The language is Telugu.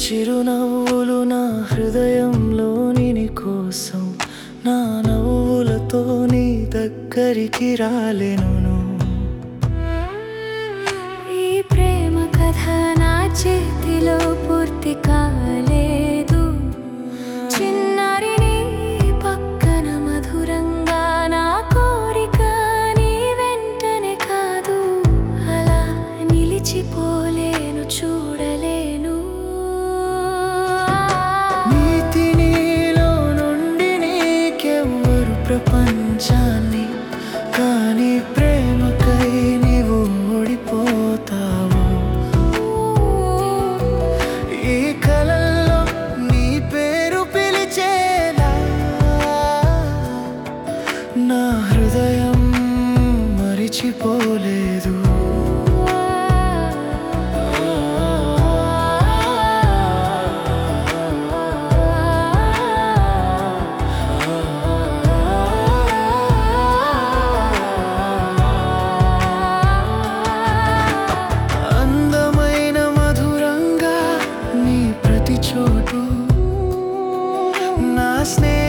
చిరునవ్వులు నా హృదయంలోని నీ కోసం నా నవ్వులతో నీ దగ్గరికి రాలేను ఈ ప్రేమ కథ నా చేతిలో పూర్తి కాలేదు చిన్నారి నీ పక్కన మధురంగా నా కోరిక నీ వెంటనే కాదు అలా నిలిచిపోలేను చూడలేను నీతి నీలో నుండి నీకెవ్వరు ప్రపంచాన్ని కానీ ప్రేమకై నీవు ఓడిపోతావు ఈ కలల్లో నీ పేరు పిలిచేలా నా హృదయం మరిచిపోలేదు అందమైన మధురంగా నీ ప్రతి చోటు నా స్నేహ